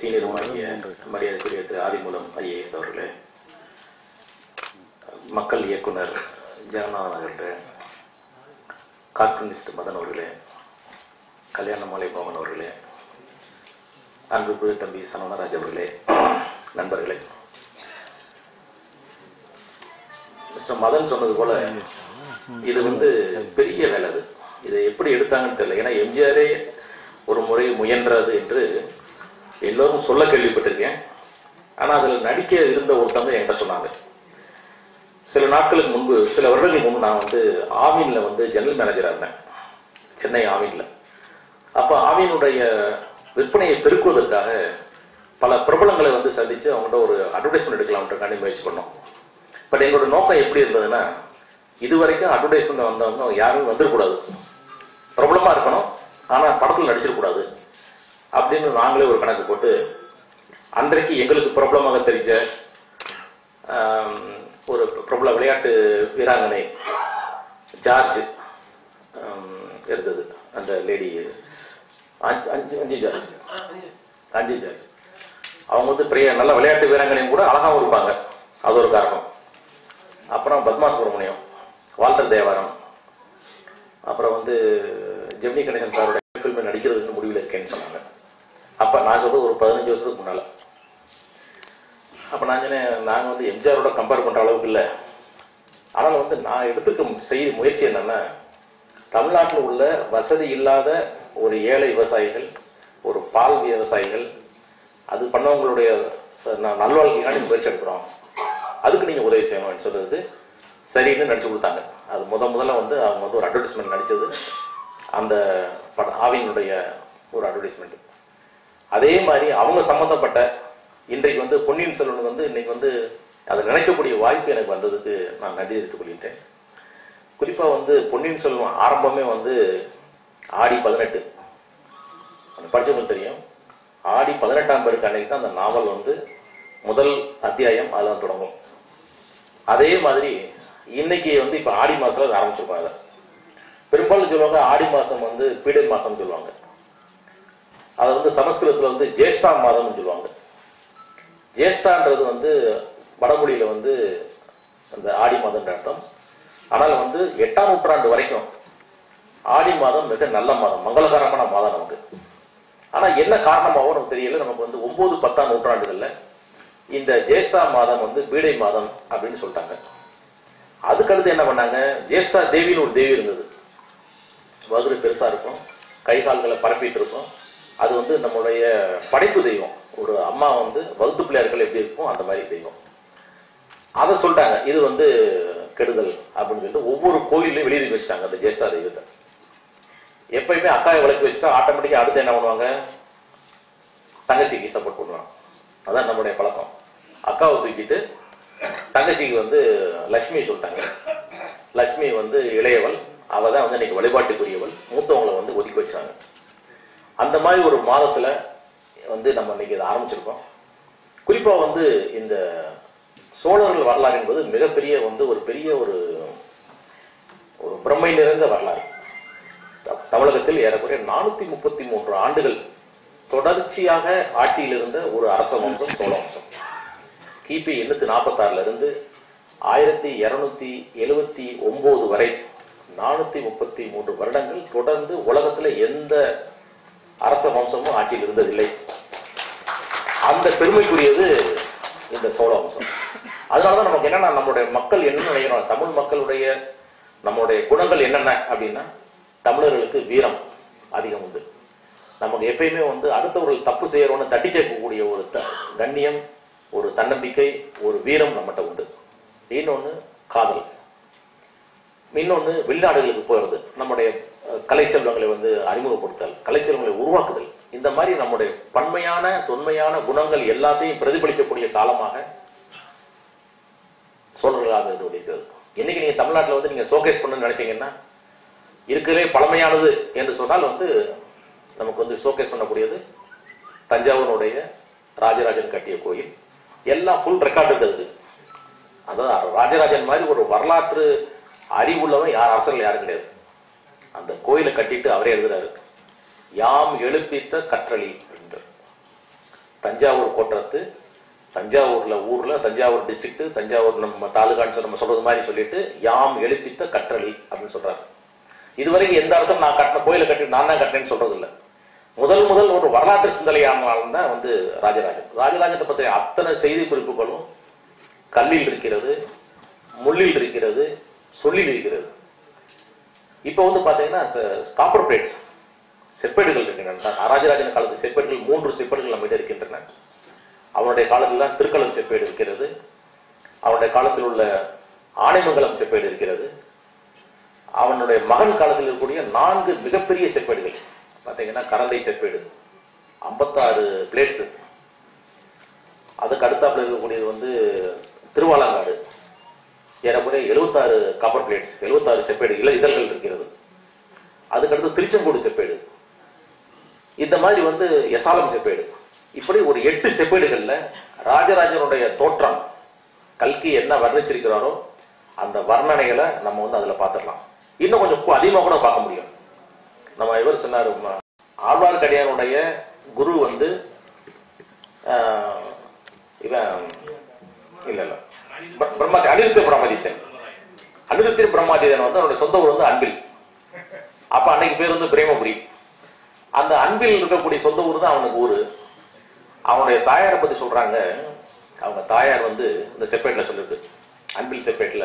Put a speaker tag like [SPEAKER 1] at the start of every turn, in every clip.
[SPEAKER 1] Senior ஆகிய மரியாதைக்குரிய திரு Adhimoolam IAS அவர்களே மக்கள் இயக்குனர் ஜெகநாதன் அவர்களே கார்ட்டூனிஸ்ட் மதன் அவர்களே கல்யாணமாலை மோகன் அவர்களே அன்புக்குரிய தம்பி சனவனராஜ் அவர்களே நண்பர்களே மிஸ்டர் மதன் சொன்னது போல இது வந்து பெரிய வேலை அது இதை எப்படி எடுத்தாங்கன்னு தெரியல ஏன்னா எம்ஜிஆரே ஒரு முறை முயன்றது என்று எல்லோரும் சொல்ல கேள்விப்பட்டிருக்கேன் ஆனா அதுல நடிக்க இருந்த ஒருத்தவங்க என்கிட்ட சொன்னாங்க சில நாட்களுக்கு முன்பு சில வருடங்களுக்கு முன்பு நான் வந்து ஆவின்ல வந்து ஜெனரல் மேனேஜரா இருந்தேன் சென்னை ஆவின்ல அப்ப ஆவினுடைய விற்பனையை பெருக்குவதற்காக பல பிரபலங்களை வந்து சந்திச்சு அவங்கள்ட்ட ஒரு அட்வர்டைஸ்மெண்ட் எடுக்கலாம்ன்றக்காண்டி முயற்சி பண்ணோம் பட் எங்களோட நோக்கம் எப்படி இருந்ததுன்னா இது வரைக்கும் அட்வர்டைஸ்மெண்ட் வந்தவங்க யாரும் வந்துடக்கூடாது பிரபலமா இருக்கணும் ஆனா படத்தில் நடிச்சிடக்கூடாது அப்படின்னு நாங்களே ஒரு கணக்கு போட்டு அன்றைக்கு எங்களுக்கு பிரபலமாக தெரிஞ்ச ஆம், ஒரு பிரபல விளையாட்டு வீராங்கனை ஜார்ஜ் ஆம், இருந்தது அந்த லேடி அஞ்சு அஞ்சு ஜார்ஜ் அஞ்சு ஜார்ஜ் அவங்க வந்து பெரிய நல்ல விளையாட்டு வீராங்கனையும் கூட அழகாவும் இருப்பாங்க அது ஒரு காரணம் அப்புறம் பத்மா சுப்பிரமணியம் வால்டர் தேவாரம் அப்புறம் வந்து ஜெமினி கணேசன் சாரோட ஃபில்ம் நடிக்கிறதுக்கு முடிவில் இருக்கேன்னு சொன்னாங்க அப்ப நான் சொல்றது ஒரு பதினஞ்சு வருஷத்துக்கு முன்னால அப்ப நான் சொன்னேன் நாங்க வந்து எம்ஜிஆரோட கம்பேர் பண்ற அளவுக்கு இல்லை ஆனால் வந்து நான் எடுத்துக்க செய்ய முயற்சி என்னன்னா தமிழ்நாட்டில் உள்ள வசதி இல்லாத ஒரு ஏழை விவசாயிகள் ஒரு பால் விவசாயிகள் அது பண்ணவங்களுடைய ச- நான் நல்வாழ்க்கைக்காண்டி முயற்சி எடுக்கிறோம் அதுக்கு நீங்க உதவி செய்யணும்னு சொல்றது சரின்னு நடிச்சு கொடுத்தாங்க அது முத முதல்ல வந்து அவங்க வந்து ஒரு அட்வர்டைஸ்மெண்ட் நடிச்சது அந்த பட ஆவியினுடைய ஒரு அட்வர்டைஸ்மெண்ட் அதே மாதிரி அவங்க சம்பந்தப்பட்ட இன்றைக்கு வந்து பொன்னியின் செல்வன் வந்து இன்னைக்கு வந்து அதை நினைக்கக்கூடிய வாய்ப்பு எனக்கு வந்ததுக்கு நான் நன்றி தெரிவித்துக் கொள்கின்றேன் குறிப்பா வந்து பொன்னியின் செல்வன் ஆரம்பமே வந்து ஆடி பதினெட்டு அந்த படிச்சவங்களுக்கு தெரியும் ஆடி பதினெட்டாம் பேருக்கு அன்னைக்கு தான் அந்த நாவல் வந்து முதல் அத்தியாயம் அதில் தான் தொடங்கும் அதே மாதிரி இன்னைக்கு வந்து இப்ப ஆடி மாசத்துல அதை ஆரம்பிச்சிருப்பாங்க அதை. பெரும்பாலும் சொல்லுவாங்க ஆடி மாசம் வந்து பீடை மாசம் சொல்லுவாங்க அதை வந்து சமஸ்கிருதத்துல வந்து ஜேஷ்டா மாதம்னு சொல்லுவாங்க ஜேஷ்டான்றது வந்து வடமொழியில வந்து அந்த ஆடி மாதம்ன்ற அர்த்தம் ஆனால் வந்து எட்டாம் நூற்றாண்டு வரைக்கும் ஆடி மாதம் மிக நல்ல மாதம் மங்களகரமான மாதம் நமக்கு ஆனா என்ன காரணமாகவும் நமக்கு தெரியல நமக்கு வந்து ஒன்பது பத்தாம் நூற்றாண்டுகள்ல இந்த ஜேஷ்டா மாதம் வந்து பீடை மாதம் அப்படின்னு சொல்லிட்டாங்க அதுக்கடுத்து என்ன பண்ணாங்க ஜேஷ்டா தேவின்னு ஒரு தேவி இருந்தது வகுறு பெருசா இருக்கும் கை கால்களை பரப்பிட்டு இருக்கும் அது வந்து நம்மளுடைய படைப்பு தெய்வம் ஒரு அம்மா வந்து வகுத்து பிள்ளையார்கள் எப்படி இருக்கும் அந்த மாதிரி தெய்வம் அதை சொல்லிட்டாங்க இது வந்து கெடுதல் அப்படின்னு சொல்லிட்டு ஒவ்வொரு கோயிலையும் வெளியே வச்சுட்டாங்க அந்த ஜேஷ்டா தெய்வத்தை எப்பயுமே அக்காயை விளக்கு வச்சுட்டா ஆட்டோமேட்டிக்கா அடுத்து என்ன பண்ணுவாங்க தங்கச்சிக்கு சப்போர்ட் பண்ணுவாங்க அதான் நம்மளுடைய பழக்கம் அக்காவை தூக்கிட்டு தங்கச்சிக்கு வந்து லட்சுமி சொல்லிட்டாங்க லட்சுமி வந்து இளையவள் அவ தான் வந்து இன்னைக்கு வழிபாட்டுக்குரியவள் மூத்தவங்களை வந்து ஒதுக்கி வச்சாங்க அந்த மாதிரி ஒரு மாதத்துல வந்து நம்ம இன்னைக்கு இதை ஆரம்பிச்சிருக்கோம் குறிப்பா வந்து இந்த சோழர்கள் வரலாறு என்பது மிகப்பெரிய வந்து ஒரு பெரிய ஒரு ஒரு பிரம்மை நிறைந்த வரலாறு த- தமிழகத்தில் ஏறக்குறைய நானூத்தி முப்பத்தி மூன்று ஆண்டுகள் தொடர்ச்சியாக ஆட்சியில் இருந்த ஒரு அரச வம்சம் சோழ வம்சம் கிபி எண்ணூத்தி நாற்பத்தாறுல இருந்து ஆயிரத்தி இருநூத்தி எழுவத்தி ஒன்பது வரை நானூத்தி முப்பத்தி மூன்று வருடங்கள் தொடர்ந்து உலகத்துல எந்த அரச வம்சமும் ஆட்சியில் இருந்ததில்லை அந்த பெருமைக்குரியது இந்த சோழ வம்சம் அதனாலதான் நமக்கு என்னன்னா நம்மளுடைய மக்கள் என்ன நினைக்கிறோம் தமிழ் மக்களுடைய நம்மளுடைய குணங்கள் என்னென்ன அப்படின்னா தமிழர்களுக்கு வீரம் அதிகம் உண்டு நமக்கு எப்பயுமே வந்து அடுத்தவர்கள் தப்பு செய்யறோம்னு தட்டி கேட்கக்கூடிய ஒரு த- கண்ணியம் ஒரு தன்னம்பிக்கை ஒரு வீரம் நம்மகிட்ட உண்டு இன்னொன்னு காதல் இன்னொன்னு வெளிநாடுகளுக்கு போறது நம்முடைய அஹ், கலைச்செல்வங்களை வந்து அறிமுகப்படுத்தல் கலைச்செல்வங்களை உருவாக்குதல் இந்த மாதிரி நம்முடைய பன்மையான தொன்மையான குணங்கள் எல்லாத்தையும் பிரதிபலிக்கக்கூடிய காலமாக சோழர்களாக இருந்து கொண்டிருக்கிறது இன்னைக்கு நீங்க தமிழ்நாட்டுல வந்து நீங்க ஷோகேஸ் பண்ணணும்னு நினைச்சீங்கன்னா இருக்கிறதே பழமையானது என்று சொன்னால் வந்து நமக்கு வந்து ஷோகேஸ் பண்ணக்கூடியது தஞ்சாவூருடைய ராஜராஜன் கட்டிய கோயில் எல்லாம் ஃபுல் ரெக்கார்டு இருக்கிறது அதான் ராஜராஜன் மாதிரி ஒரு வரலாற்று அறிவுள்ளவன் யார் அரசர்கள் யாரும் கிடையாது அந்த கோயிலை கட்டிட்டு அவரே எழுதுறாரு யாம் எழுப்பித்த கற்றளி அப்படின்றார் தஞ்சாவூர் கோட்டத்து தஞ்சாவூர்ல ஊர்ல தஞ்சாவூர் டிஸ்ட்ரிக்ட் தஞ்சாவூர் நம்ம தாலுகான்னு சொல்லி நம்ம சொல்றது மாதிரி சொல்லிட்டு யாம் எழுப்பித்த கற்றளி அப்படின்னு சொல்றாரு இதுவரைக்கும் எந்த அரசும் நான் கட்டின கோயிலை கட்டி நான் தான் கட்டினேன்னு சொல்றது இல்ல முதல் முதல் ஒரு வரலாற்று சிந்தனையானவன் தான் வந்து ராஜராஜன் ராஜராஜனை பற்றிய அத்தனை செய்தி குறிப்புகளும் கல்லில் இருக்கிறது முள்ளில் இருக்கிறது சொல்லில் இருக்கிறது இப்போ வந்து பாத்தீங்கன்னா காப்பர் பிளேட்ஸ் செப்பேடுகள் இருக்கின்றன ராஜராஜன் காலத்து செப்பேடுகள் மூன்று செப்பேடுகள் நம்மகிட்ட இருக்கின்றன அவனுடைய காலத்தில் தான் திருக்கலர் செப்பேடு இருக்கிறது அவனுடைய காலத்தில் உள்ள ஆனைமங்கலம் செப்பேடு இருக்கிறது அவனுடைய மகன் காலத்தில் இருக்கக்கூடிய நான்கு மிகப்பெரிய செப்பேடுகள் பார்த்தீங்கன்னா கரந்தை செப்பேடு ஐம்பத்தாறு பிளேட்ஸ் அதுக்கு அடுத்தாப்புல இருக்கக்கூடியது வந்து திருவாலங்காடு ஏறக்குறைய எழுபத்தாறு காப்பர் பிளேட்ஸ் எழுபத்தாறு செப்பேடு இல இதழ்கள் இருக்கிறது அதுக்கடுத்து திருச்செங்கோடு செப்பேடு இந்த மாதிரி வந்து எசாலம் செப்பேடு இப்படி ஒரு எட்டு செப்பேடுகள்ல ராஜராஜனுடைய தோற்றம் கல்கி என்ன வர்ணிச்சிருக்கிறாரோ அந்த வர்ணனைகளை நம்ம வந்து அதுல பார்த்துடலாம் இன்னும் கொஞ்சம் கு- அதிகமா கூட பார்க்க முடியும் நம்ம இவர் சொன்னார் ம- ஆழ்வார்க்கடியானுடைய குரு வந்து ஆஹ், இவன் இல்ல இல்ல பிர- பிரம்மா அனிருத்த பிரமாதித்தன் அனிருத்திய பிரம்மாதித்தன் வந்து அவனுடைய சொந்த ஊர் வந்து அன்பில் அப்ப அன்னைக்கு பேர் வந்து பிரேமபுரி அந்த அன்பில் இருக்கக்கூடிய சொந்த ஊர் தான் அவனுக்கு ஊரு அவனுடைய தாயாரை பத்தி சொல்றாங்க அவங்க தாயார் வந்து இந்த செப்பேட்ல சொல்லிருக்கு அன்பில் செப்பேட்ல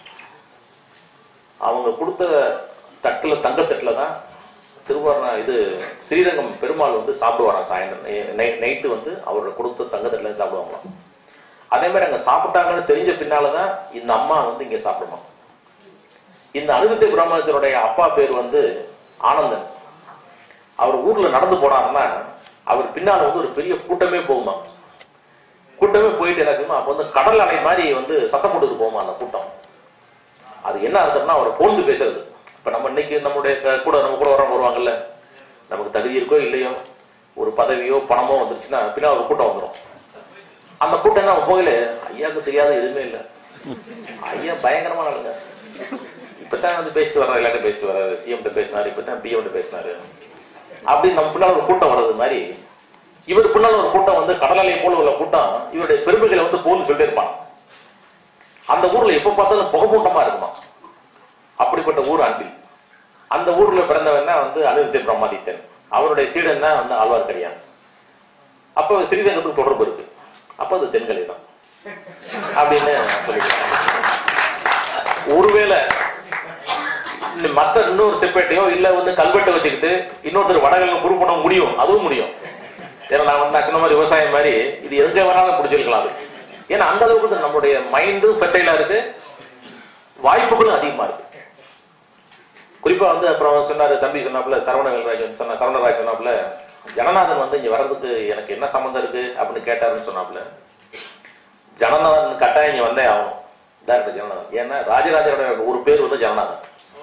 [SPEAKER 1] அவங்க கொடுத்த தட்டுல தங்கத்தட்டுல தான் திருவாரண இது ஸ்ரீரங்கம் பெருமாள் வந்து சாப்பிடுவாராம் சாயந்தரம் நைட்டு வந்து அவரோட கொடுத்த தங்கத்தட்டுல இருந்து சாப்பிடுவாங்களாம் அதே மாதிரி அங்க சாப்பிட்டாங்கன்னு தெரிஞ்ச பின்னாலதான் இந்த அம்மா வந்து இங்க சாப்பிடுமா இந்த அனுபத்தி பிராமணத்தினுடைய அப்பா பேர் வந்து ஆனந்தன் அவர் ஊர்ல நடந்து போனாருன்னா அவர் பின்னால வந்து ஒரு பெரிய கூட்டமே போகுமா கூட்டமே போயிட்டு என்ன செய்யுமா அப்போ வந்து கடல் அலை மாதிரி வந்து சத்தம் போட்டுட்டு போகுமா அந்த கூட்டம் அது என்ன அர்த்தம்னா அவரை போந்து பேசுறது இப்ப நம்ம இன்னைக்கு நம்முடைய க- கூட நம்ம கூட வர வருவாங்கல்ல நமக்கு தகுதி இருக்கோ இல்லையோ ஒரு பதவியோ பணமோ வந்துருச்சுன்னா பின்னால ஒரு கூட்டம் வந்துடும் அந்த கூட்டம் என்ன போகல ஐயாவுக்கு தெரியாத எதுவுமே இல்லை ஐயா பயங்கரமான ஆளுங்க இப்பதான் வந்து பேசிட்டு வர்றாரு எல்லாத்தையும் பேசிட்டு வர்றாரு சிஎம் பேசினாரு இப்பதான் பிஎம் பேசினாரு அப்படி நம்ம பின்னால ஒரு கூட்டம் வர்றது மாதிரி இவர் பின்னால ஒரு கூட்டம் வந்து கடலலை போல உள்ள கூட்டம் இவருடைய பெருமைகளை வந்து போன்னு சொல்லிட்டு இருப்பான் அந்த ஊர்ல எப்ப பார்த்தாலும் புகமூட்டமா இருக்குமா அப்படிப்பட்ட ஊர் அன்பில் அந்த ஊர்ல பிறந்தவன் தான் வந்து அனிருத்தி பிரம்மாதித்தன் அவருடைய சீடன் தான் வந்து ஆழ்வார்க்கடியான் அப்ப ஸ்ரீரங்கத்துக்கு தொடர்பு இருக்கு அப்ப அது தென்கலை தான் அப்படின்னு சொல்லிக்கிறேன் ஒருவேளை இந்த மத்த இன்னொரு செப்பேட்டையோ இல்ல வந்து கல்வெட்டை வச்சுக்கிட்டு இன்னொருத்தர் வடகல்ல ப்ரூவ் பண்ண முடியும் அதுவும் முடியும் ஏன்னா நான் வந்து நான் சொன்ன மாதிரி விவசாயம் மாதிரி இது எங்க வேணாலும் பிடிச்சிருக்கலாம் அது ஏன்னா அந்த அளவுக்கு இது நம்மளுடைய மைண்டும் ஃபெர்டைலா இருக்கு வாய்ப்புகளும் அதிகமா இருக்கு குறிப்பா வந்து அப்புறம் சொன்னாரு தம்பி சொன்னாப்புல சரவணவேல்ராஜன் சொன்ன சரவணராஜ் சொன்னாப்புல ஜனநாதன் வந்து இங்க வர்றதுக்கு எனக்கு என்ன சம்மந்தம் இருக்கு அப்படின்னு கேட்டாருன்னு சொன்னாப்புல ஜனநாதன் கட்டாயம் இங்க வந்தே ஆகணும் டைரக்டர் ஜனநாதன் ஏன்னா ராஜராஜனோட ஒரு பேர் வந்து ஜனநாதன்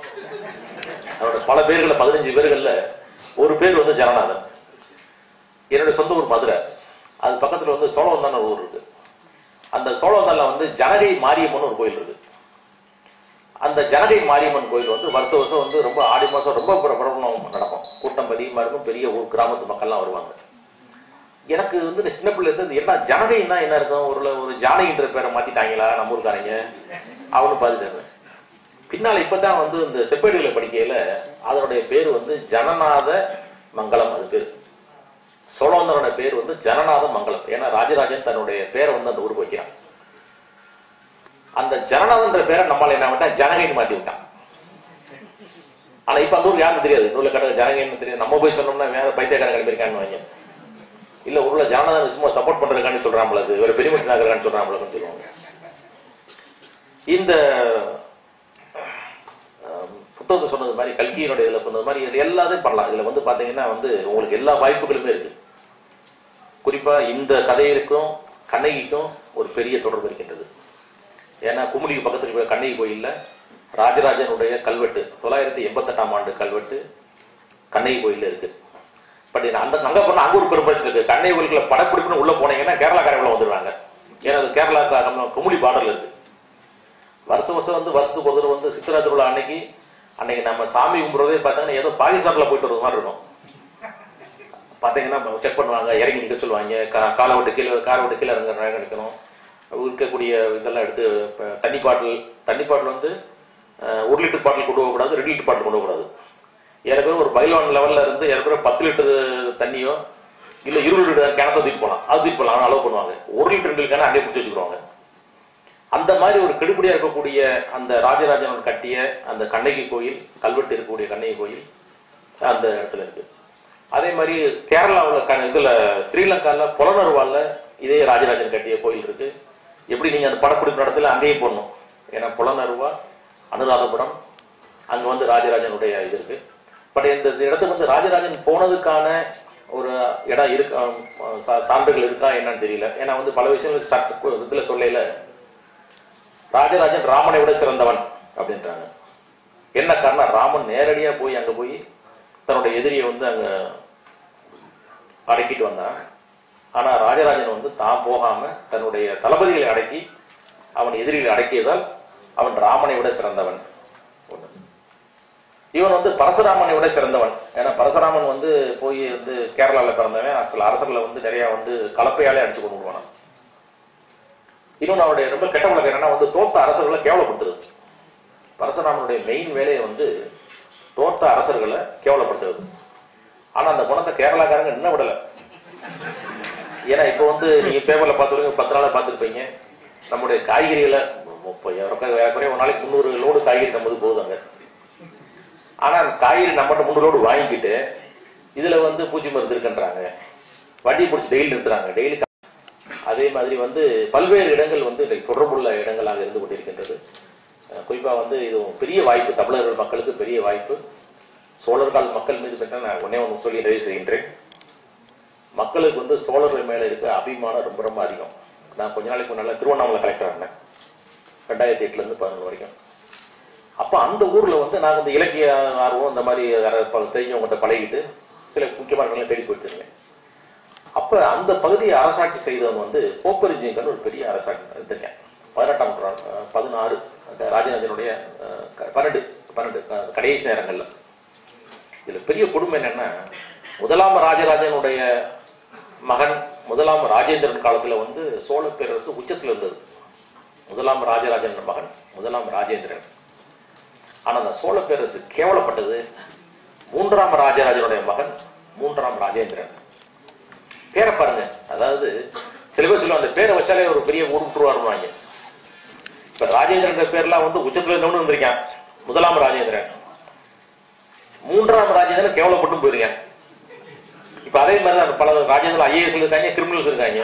[SPEAKER 1] அவரோட பல பேர்கள்ல பதினஞ்சு பேர்கள்ல ஒரு பேர் வந்து ஜனநாதன் என்னுடைய சொந்த ஊர் மதுரை அது பக்கத்துல வந்து சோழவந்தான் ஒரு ஊர் இருக்கு அந்த சோழவந்தான்ல வந்து ஜனகை மாரியம்மன் ஒரு கோயில் இருக்கு அந்த ஜனகை மாரியம்மன் கோயில் வந்து வருஷ வருஷம் வந்து ரொம்ப ஆடி மாசம் ரொம்ப பிர- பிரபலம் நடக்கும் கூட்டம் அதிகமா இருக்கும் பெரிய ஊர் கிராமத்து மக்கள்லாம் வருவாங்க எனக்கு வந்து இந்த சின்ன பிள்ளை இருந்து என்ன ஜனகைன்னா என்ன இருக்கும் ஒரு ஒரு ஜானகின்ற பேரை மாத்திட்டாங்களா நம்ம ஊருக்காரங்க அவனு பார்த்துட்டு பின்னால இப்பதான் வந்து இந்த செப்பேடுகளை படிக்கையில அதனுடைய பேர் வந்து ஜனநாத மங்கலம் அது பேர் சோழவந்தனோட பேர் வந்து ஜனநாத மங்கலம் ஏன்னா ராஜராஜன் தன்னுடைய பேரை வந்து அந்த ஊருக்கு வைக்கிறான் அந்த ஜனநாதன்ற பேரை நம்மால என்ன விட்டா ஜனகைன்னு மாத்தி விட்டான் ஆனா இப்ப அந்த ஊருக்கு யாருக்கும் தெரியாது இந்த ஊர்ல கடை ஜனகைன்னு தெரியும் நம்ம போய் சொன்னோம்னா வேற பைத்தியக்காரன் கிளம்பியிருக்கான்னு வைங்க இல்ல ஊர்ல ஜனநாதன் சும்மா சப்போர்ட் பண்றதுக்காண்டி சொல்றாங்களா அது ஒரு பெரிய மனுஷன் ஆகிறான்னு சொல்றாங்களா சொல்லுவாங்க இந்த அஹ், புத்தகத்தை சொன்னது மாதிரி கல்கியினுடைய இதுல சொன்னது மாதிரி இது எல்லாத்தையும் பண்ணலாம் இதுல வந்து பாத்தீங்கன்னா வந்து உங்களுக்கு எல்லா வாய்ப்புகளுமே இருக்கு குறிப்பா இந்த கதையிற்கும் கண்ணகிக்கும் ஒரு பெரிய தொடர்பு இருக்கின்றது ஏன்னா குமுளிக்கு பக்கத்துல இருக்கிற கண்ணகி கோயில்ல ராஜராஜனுடைய கல்வெட்டு தொள்ளாயிரத்தி எண்பத்தெட்டாம் ஆண்டு கல்வெட்டு கண்ணகி கோயில்ல இருக்கு பட் அந்த அங்க போனா அங்க ஒரு பெரும்பரிசு இருக்கு கண்ணகி கோயிலுக்குள்ள படப்பிடிப்புன்னு உள்ள போனீங்கன்னா கேரளாக்காரங்க வந்துருவாங்க ஏன்னா அது கேரளா நம்ம குமுளி பார்டர்ல இருக்கு வருஷம் வருஷம் வந்து வருஷத்துக்கு ஒரு தடவை வந்து சித்திரா திருவிழா அன்னைக்கு அன்னைக்கு நம்ம சாமி கும்பிடுறதே பார்த்தீங்கன்னா ஏதோ பாகிஸ்தான்ல போயிட்டு வர்றது மாதிரி இருக்கும் பார்த்தீங்கன்னா செக் பண்ணுவாங்க இறங்கி நிற்க சொல்லுவாங்க கா- காலை விட்டு கீழே காரை விட்டு கீழே இறங்க இறங்க நிற்கணும் இருக்கக்கூடிய இதெல்லாம் எடுத்து இப்ப தண்ணி பாட்டில் தண்ணி பாட்டில் வந்து அஹ், ஒரு லிட்டர் பாட்டில் கொண்டு போகக்கூடாது ரெண்டு லிட்டர் பாட்டில் கொண்டு போகக்கூடாது ஏற்கனவே ஒரு பைலான் லெவல்ல இருந்து ஏற்கனவே பத்து லிட்டர் தண்ணியோ இல்ல இருபது லிட்டர் கிணத்த தூக்கி போகலாம் அது தூக்கி போகலாம் அலோவ் பண்ணுவாங்க ஒரு லிட்டர் ரெண்டு கேன அங்கே பிடிச்சி வச்சுக்குவாங்க அந்த மாதிரி ஒரு கெடுபடியா இருக்கக்கூடிய அந்த ராஜராஜன் கட்டிய அந்த கண்ணகி கோயில் கல்வெட்டு இருக்கக்கூடிய கண்ணகி கோயில் அந்த இடத்துல இருக்கு அதே மாதிரி கேரளாவில் க இதுல ஸ்ரீலங்கால புலனருவால இதே ராஜராஜன் கட்டிய கோயில் இருக்கு எப்படி நீங்க அந்த படப்பிடிப்பு இடத்துல அங்கேயும் போடணும் ஏன்னா புலனருவா அனுராதபுரம் அங்க வந்து ராஜராஜனுடைய இது இருக்கு பட் இந்த இடத்துக்கு வந்து ராஜராஜன் போனதுக்கான ஒரு இடம் இருக்கு அஹ் சா- சான்றுகள் இருக்கா என்னன்னு தெரியல ஏன்னா வந்து பல விஷயங்கள் சட்ட இதுல சொல்லையில ராஜராஜன் ராமனை விட சிறந்தவன் அப்படின்றாங்க என்ன காரணம் ராமன் நேரடியா போய் அங்க போய் தன்னுடைய எதிரியை வந்து அங்க அடக்கிட்டு வந்தான் ஆனா ராஜராஜன் வந்து தான் போகாம தன்னுடைய தளபதிகளை அடக்கி அவன் எதிரிகளை அடக்கியதால் அவன் ராமனை விட சிறந்தவன் ஒண்ணு. இவன் வந்து பரசுராமனை விட சிறந்தவன் ஏன்னா பரசுராமன் வந்து போய் வந்து கேரளால பிறந்தவன் சில அரசர்களை வந்து நிறைய வந்து கலப்பையாலே அடிச்சு கொண்டு விடுவானான் இன்னொன்று அவருடைய ரொம்ப கெட்ட பழக்கம் என்னன்னா வந்து தோத்த அரசர்களை கேவலப்படுத்துறது பரசுராமனுடைய மெயின் வேலையை வந்து தோத்த அரசர்களை கேவலப்படுத்துறது ஆனா அந்த குணத்தை கேரளாக்காரங்க இன்னும் விடல ஏன்னா இப்போ வந்து நீங்க பேப்பர்ல பார்த்துருங்க பத்து நாளா பார்த்துருப்பீங்க நம்முடைய காய்கறிகளை முப்பது ஏறக்குறைய ஒரு நாளைக்கு முந்நூறு லோடு காய்கறி நம்மது போகுது அங்க ஆனா அந்த காய்கறி நம்மகிட்ட முந்நூறு லோடு வாங்கிக்கிட்டு இதுல வந்து பூச்சி மருந்து இருக்குன்றாங்க வண்டி பிடிச்சி டெய்லி நிறுத்துறாங்க டெய்லி அதே மாதிரி வந்து பல்வேறு இடங்கள் வந்து இன்றைக்கு தொடர்புள்ள இடங்களாக இருந்து கொண்டிருக்கின்றது அஹ் குறிப்பா வந்து இது ஒரு பெரிய வாய்ப்பு தமிழர்கள் மக்களுக்கு பெரிய வாய்ப்பு சோழர்கால் மக்கள் மீது பெற்ற நான் ஒன்னே ஒன்று சொல்லி நிறைவு செய்கின்றேன் மக்களுக்கு வந்து சோழர்கள் மேல இருக்க அபிமானம் ரொம்ப ரொம்ப அதிகம் நான் கொஞ்ச நாளைக்கு முன்னால திருவண்ணாமலை கலெக்டர் இருந்தேன் ரெண்டாயிரத்தி எட்டுல இருந்து பதினொன்று வரைக்கும் அப்ப அந்த ஊர்ல வந்து நான் வந்து இலக்கிய ஆர்வம் இந்த மாதிரி யாராவது பல தெரிஞ்சவங்ககிட்ட பழகிட்டு சில முக்கியமான இடங்களை தேடி போயிட்டு இருந்தேன் அப்ப அந்த பகுதியை அரசாட்சி செய்தவன் வந்து கோப்பரிஜிங்கன்னு ஒரு பெரிய அரசாட்சி இருந்திருக்கேன் பதினெட்டாம் நூற்றாண்டு அஹ், பதினாறு அஹ், ராஜராஜனுடைய அஹ், க- பன்னெண்டு பன்னெண்டு க- கடைசி நேரங்கள்ல இதுல பெரிய கொடுமை என்னன்னா முதலாம் ராஜராஜனுடைய மகன் முதலாம் ராஜேந்திரன் காலத்துல வந்து சோழ பேரரசு உச்சத்துல இருந்தது முதலாம் ராஜராஜன் மகன் முதலாம் ராஜேந்திரன் ஆனா அந்த சோழ பேரரசு கேவலப்பட்டது மூன்றாம் ராஜராஜனுடைய மகன் மூன்றாம் ராஜேந்திரன் பேரை பாருங்க அதாவது சில பேர் சொல்லுவாங்க அந்த பேரை வச்சாலே ஒரு பெரிய ஊர் விட்டுருவாருவாங்க இப்ப ராஜேந்திரன் பேர்லாம் வந்து உச்சத்துல இருந்தவனு வந்திருக்கான் முதலாம் ராஜேந்திரன் மூன்றாம் ராஜேந்திரன் கேவலப்பட்டும் போயிருக்கேன் இப்ப அதே மாதிரி தான் பல ராஜேந்திரன் ஐஏஎஸ் இருக்காங்க கிரிமினல்ஸ் இருக்காங்க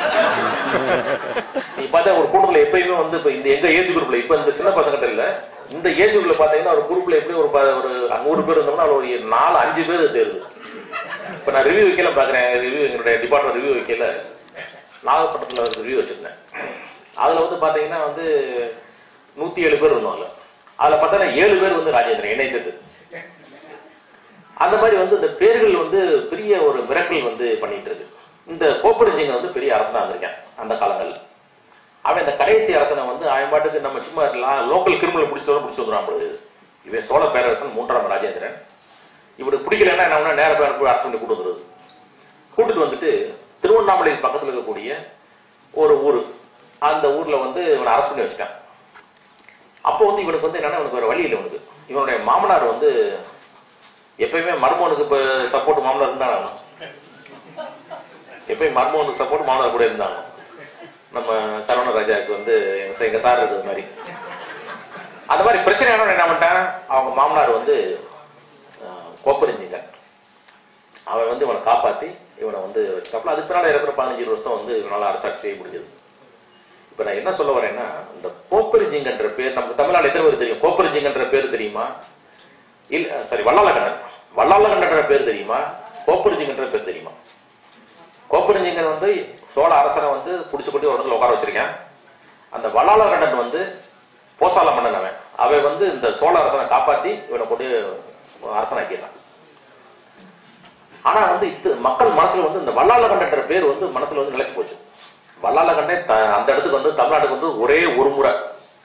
[SPEAKER 1] நீ பார்த்தா ஒரு குடும்பத்துல எப்பயுமே வந்து இப்ப இந்த எங்க ஏஜ் குரூப்ல இப்ப இந்த சின்ன பசங்கிட்ட இல்ல இந்த ஏஜ் குரூப்ல பாத்தீங்கன்னா ஒரு குரூப்ல எப்படி ஒரு ப- ஒரு நூறு பேர் இருந்தோம்னா அதுல ஒரு நாலு அஞ்சு பேர் தேருது இப்ப நான் ரிவ்யூ வைக்கல பாக்குறேன் ரிவ்யூ எங்களுடைய டிபார்ட்மெண்ட் ரிவ்யூ வைக்கல நாகப்பட்டினத்துல ஒரு ரிவ்யூ வச்சிருந்தேன் அதுல வந்து பாத்தீங்கன்னா வந்து நூத்தி ஏழு பேர் இருந்தோம் அதுல அதுல பார்த்தா ஏழு பேர் வந்து ராஜேந்திரன் என்னை சேர்த்து அந்த மாதிரி வந்து இந்த பேர்கள் வந்து பெரிய ஒரு மிரக்கல் வந்து பண்ணிட்டு இருக்கு இந்த கோப்பரஞ்சிங்க வந்து பெரிய அரசனா இருந்திருக்கேன் அந்த காலங்கள்ல அவன் இந்த கடைசி அரசனை வந்து அவன் பாட்டுக்கு நம்ம சும்மா லோக்கல் கிரிமினல் பிடிச்சிட்டு பிடிச்சி வந்துடும் பொழுது இவன் சோழ பேரரசன் மூன்றாம் ராஜேந்திரன் இவனுக்கு பிடிக்கலன்னா என்ன பண்ணா நேர பேர போய் அரசு பண்ணி கூட்டு வந்துருது கூட்டிட்டு வந்துட்டு திருவண்ணாமலை பக்கத்துல இருக்கக்கூடிய ஒரு ஊர் அந்த ஊர்ல வந்து இவனை அரசு பண்ணி வச்சுட்டான் அப்போ வந்து இவனுக்கு வந்து என்னன்னா இவனுக்கு வேற வழி இல்லை இவனுக்கு இவனுடைய மாமனார் வந்து எப்பயுமே மர்மோனுக்கு இப்ப சப்போர்ட் மாமனார் இருந்தாங்க எப்பயும் மர்மோனுக்கு சப்போர்ட் மாமனார் கூட இருந்தாங்க நம்ம சரவண ராஜாவுக்கு வந்து எங்க ச- எங்க சார் இருக்கிறது மாதிரி அந்த மாதிரி பிரச்சனை ஆனவன் என்ன பண்ணிட்டான் அவங்க மாமனார் வந்து கோப்பரிஞ்சிங்க அவன் வந்து இவனை காப்பாத்தி இவனை வந்து வச்சுட்டாப்புல அதுக்கு பின்னால இருக்கிற பதினஞ்சு வருஷம் வந்து இவனால அரசாட்சி செய்ய முடிஞ்சது இப்ப நான் என்ன சொல்ல வரேன்னா இந்த கோப்பரிஜிங்கன்ற பேர் நமக்கு தமிழ்நாடு எத்தனை பேர் தெரியும் கோப்பரிஜிங்கன்ற பேர் தெரியுமா இல்ல சாரி வல்லாளகண்டன் வல்லாளகண்டன்ற பேர் தெரியுமா கோப்பரிஜிங்கன்ற பேர் தெரியுமா கோப்பரிஜிங்கன் வந்து சோழ அரசனை வந்து புடிச்சு கொண்டு ஒரு இடத்துல உட்கார வச்சிருக்கேன் அந்த வல்லாளகண்டன் வந்து போசால மன்னன் அவன் அவன் வந்து இந்த சோழ அரசனை காப்பாத்தி இவனை கொண்டு அரசனாக்கிடுறான் ஆனா வந்து இது மக்கள் மனசுல வந்து இந்த வல்லாளகண்டன்ற பேர் வந்து மனசுல வந்து நிலைச்சு போச்சு வல்லாளகண்டன் த- அந்த இடத்துக்கு வந்து தமிழ்நாட்டுக்கு வந்து ஒரே ஒரு முறை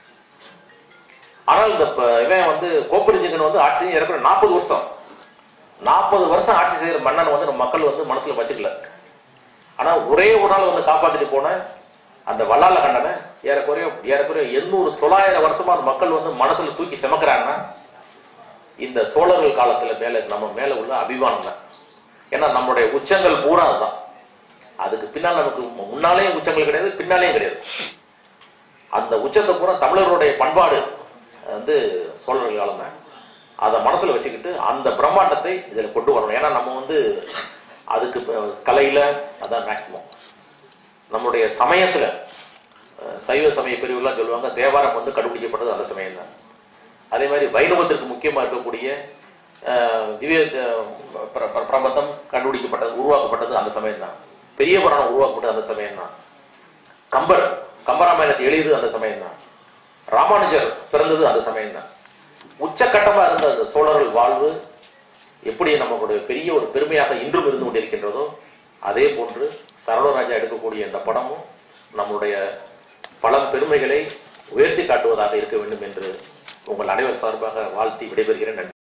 [SPEAKER 1] ஆனால் இந்த ப- இவன் வந்து கோப்பரிஞ்சிங்கன் வந்து ஆட்சி இருக்கிற நாற்பது வருஷம் நாற்பது வருஷம் ஆட்சி செய்யற மன்னன் வந்து நம்ம மக்கள் வந்து மனசுல வச்சுக்கல ஆனா ஒரே ஒரு நாள் வந்து காப்பாத்திட்டு போன அந்த வல்லால கண்டனை ஏறக்குறைய ஏறக்குறைய எண்ணூறு தொள்ளாயிரம் வருஷமா அந்த மக்கள் வந்து மனசுல தூக்கி சுமக்கிறாங்கன்னா இந்த சோழர்கள் காலத்துல மேல நம்ம மேல உள்ள அபிமானம் தான் ஏன்னா நம்மளுடைய உச்சங்கள் பூரா அதுதான் அதுக்கு பின்னால் நமக்கு முன்னாலேயும் உச்சங்கள் கிடையாது பின்னாலேயும் கிடையாது அந்த உச்சத்தை பூரா தமிழர்களுடைய பண்பாடு வந்து சோழர்கள் காலம் தான் அதை மனசுல வச்சுக்கிட்டு அந்த பிரம்மாண்டத்தை இதுல கொண்டு வரணும் ஏன்னா நம்ம வந்து அதுக்கு ப- கலையில அதான் மேக்சிமம் நம்முடைய சமயத்துல அஹ், சைவ சமய பிரிவுலாம் சொல்லுவாங்க தேவாரம் வந்து கண்டுபிடிக்கப்பட்டது அந்த சமயம் தான் அதே மாதிரி வைணவத்திற்கு முக்கியமா இருக்கக்கூடிய அஹ், திவ்ய அஹ், பிர- பிர- பிரபந்தம் கண்டுபிடிக்கப்பட்டது உருவாக்கப்பட்டது அந்த சமயம் தான் பெரிய புராணம் உருவாக்கப்பட்டது அந்த சமயம் தான் கம்பர் கம்பராமாயணத்தை எழுதியது அந்த சமயம் தான் ராமானுஜர் பிறந்தது அந்த சமயம் தான் உச்சக்கட்டமா இருந்த அந்த சோழர்கள் வாழ்வு எப்படி நம்மளுடைய பெரிய ஒரு பெருமையாக இன்றும் இருந்து கொண்டிருக்கின்றதோ அதே போன்று சரவணராஜா எடுக்கக்கூடிய இந்த படமும் நம்முடைய பல பெருமைகளை உயர்த்தி காட்டுவதாக இருக்க வேண்டும் என்று உங்கள் அனைவர் சார்பாக வாழ்த்தி விடைபெறுகிறேன் நன்றி